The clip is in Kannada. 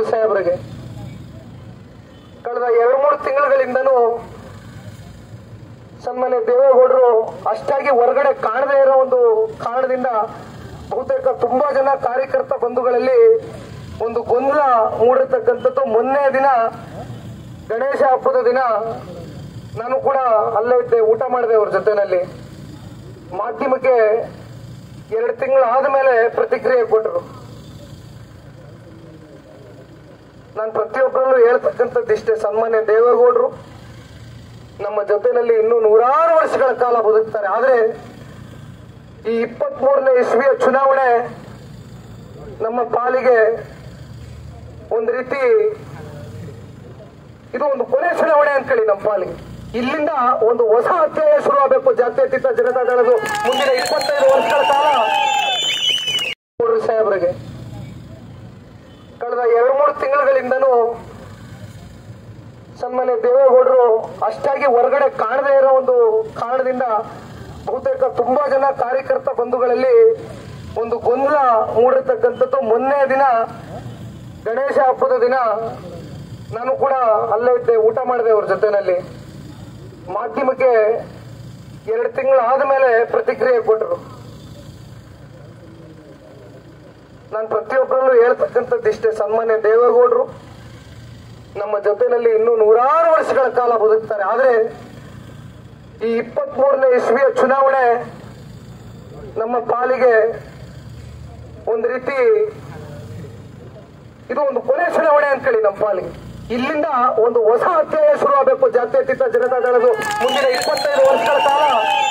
ಕೊಡ್ರಿ ಸಾಹೇಬ್ರಿಗೆ ಕಳೆದ ಎರಡು ಮೂರು ತಿಂಗಳುಗಳಿಂದನೂ ಸನ್ಮಾನ್ಯ ದೇವೇಗೌಡರು ಅಷ್ಟಾಗಿ ಹೊರಗಡೆ ಕಾಣದೇ ಇರೋ ಒಂದು ಕಾರಣದಿಂದ ಬಹುತೇಕ ತುಂಬಾ ಜನ ಕಾರ್ಯಕರ್ತ ಬಂಧುಗಳಲ್ಲಿ ಒಂದು ಗೊಂದಲ ಮೂಡಿರ್ತಕ್ಕಂಥದ್ದು ಮೊನ್ನೆ ದಿನ ಗಣೇಶ ಹಬ್ಬದ ದಿನ ನಾನು ಕೂಡ ಅಲ್ಲೇ ಇದ್ದೆ ಊಟ ಮಾಡಿದೆ ಅವ್ರ ಜೊತೆನಲ್ಲಿ ಮಾಧ್ಯಮಕ್ಕೆ ಎರಡು ತಿಂಗಳು ಆದ್ಮೇಲೆ ಪ್ರತಿಕ್ರಿಯೆ ಕೊಟ್ಟರು ನಾನು ಪ್ರತಿಯೊಬ್ಬರಲ್ಲೂ ಹೇಳ್ತಕ್ಕಂಥದ್ದು ಇಷ್ಟೇ ಸನ್ಮಾನ್ಯ ದೇವೇಗೌಡರು ನಮ್ಮ ಜೊತೆನಲ್ಲಿ ಇನ್ನೂ ನೂರಾರು ವರ್ಷಗಳ ಕಾಲ ಬದುಕ್ತಾರೆ ಆದ್ರೆ ಈ ಇಪ್ಪತ್ತ್ ಮೂರನೇ ಇಸ್ವಿಯ ಚುನಾವಣೆ ನಮ್ಮ ಪಾಲಿಗೆ ಒಂದು ರೀತಿ ಇದು ಒಂದು ಕೊನೆ ಚುನಾವಣೆ ಅಂತೇಳಿ ನಮ್ಮ ಪಾಲಿಗೆ ಇಲ್ಲಿಂದ ಒಂದು ಹೊಸ ಅಧ್ಯಾಯ ಶುರು ಆಗಬೇಕು ಜಾತ್ಯತೀತ ಜನತಾ ದಳದು ಮುಂದಿನ ಇಪ್ಪತ್ತೈದು ವರ್ಷಗಳ ಕಾಲ ಕೊಡ್ರಿ ಸಾಹೇಬ್ರಿಗೆ ಕಳೆದ ಎರಡು ಮೂರು ತಿಂಗಳುಗಳಿಂದನೂ ಸನ್ಮಾನ್ಯ ದೇವೇಗೌಡರು ಅಷ್ಟಾಗಿ ಹೊರಗಡೆ ಕಾಣದೇ ಇರೋ ಒಂದು ಕಾರಣದಿಂದ ಬಹುತೇಕ ತುಂಬಾ ಜನ ಕಾರ್ಯಕರ್ತ ಬಂಧುಗಳಲ್ಲಿ ಒಂದು ಗೊಂದಲ ಮೂಡಿರ್ತಕ್ಕಂಥದ್ದು ಮೊನ್ನೆ ದಿನ ಗಣೇಶ ಹಬ್ಬದ ದಿನ ನಾನು ಕೂಡ ಅಲ್ಲೇ ಇದ್ದೆ ಊಟ ಮಾಡಿದೆ ಅವ್ರ ಜೊತೆನಲ್ಲಿ ಮಾಧ್ಯಮಕ್ಕೆ ಎರಡು ತಿಂಗಳು ಆದ್ಮೇಲೆ ಪ್ರತಿಕ್ರಿಯೆ ಕೊಟ್ಟರು ನಾನು ಪ್ರತಿಯೊಬ್ಬರಲ್ಲೂ ಹೇಳ್ತಕ್ಕಂಥದ್ದು ಇಷ್ಟೇ ಸನ್ಮಾನ್ಯ ದೇವೇಗೌಡರು ನಮ್ಮ ಜೊತೆನಲ್ಲಿ ಇನ್ನೂ ನೂರಾರು ವರ್ಷಗಳ ಕಾಲ ಬದುಕ್ತಾರೆ ಆದ್ರೆ ಈ ಇಪ್ಪತ್ತ್ ಮೂರನೇ ಇಸ್ವಿಯ ಚುನಾವಣೆ ನಮ್ಮ ಪಾಲಿಗೆ ಒಂದು ರೀತಿ ಇದು ಒಂದು ಕೊನೆ ಚುನಾವಣೆ ಅಂತೇಳಿ ನಮ್ಮ ಪಾಲಿಗೆ ಇಲ್ಲಿಂದ ಒಂದು ಹೊಸ ಅಧ್ಯಾಯ ಶುರು ಆಗಬೇಕು ಜಾತ್ಯತೀತ ಜನತಾ ದಳದು ಮುಂದಿನ ಇಪ್ಪತ್ತೈದು ವರ್ಷಗಳ ಕಾಲ